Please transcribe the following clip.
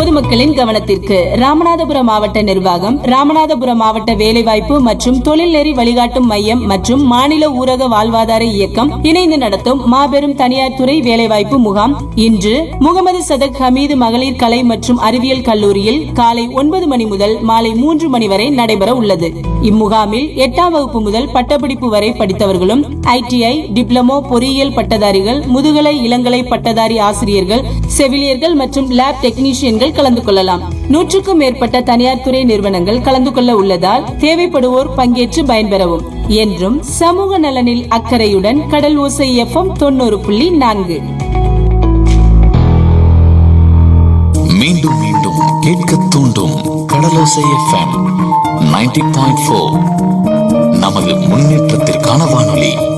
பொதுமக்களின் கவனத்திற்கு ராமநாதபுரம் மாவட்ட நிர்வாகம் ராமநாதபுரம் மாவட்ட வேலைவாய்ப்பு மற்றும் தொழில்நெறி வழிகாட்டும் மையம் மற்றும் மாநில ஊரக வாழ்வாதார இயக்கம் இணைந்து நடத்தும் மாபெரும் தனியார் துறை வேலைவாய்ப்பு முகாம் இன்று முகமது சதக் ஹமீது மகளிர் கலை மற்றும் அறிவியல் கல்லூரியில் காலை ஒன்பது மணி முதல் மாலை மூன்று மணி வரை நடைபெற உள்ளது இம்முகாமில் எட்டாம் வகுப்பு முதல் பட்டப்படிப்பு வரை படித்தவர்களும் ஐடிஐ டிப்ளமோ பொறியியல் பட்டதாரிகள் முதுகலை இளங்கலை பட்டதாரி ஆசிரியர்கள் செவிலியர்கள் மற்றும் லேப் டெக்னீஷியன்கள் கலந்து கொள்ளலாம் நூற்றுக்கும் மேற்பட்ட தனியார் துறை நிறுவனங்கள் கலந்து கொள்ள உள்ளதால் தேவைப்படுவோர் பங்கேற்று பயன்பெறவும் என்றும் சமூக நலனில் அக்கறையுடன் கடல் ஓசை எஃப்எம் தொண்ணூறு புள்ளி நான்கு மீண்டும் மீண்டும் கேட்க தூண்டும் Kadalosai FM ninety point four நமது முன்னேற்றத்திற்கான வானொலி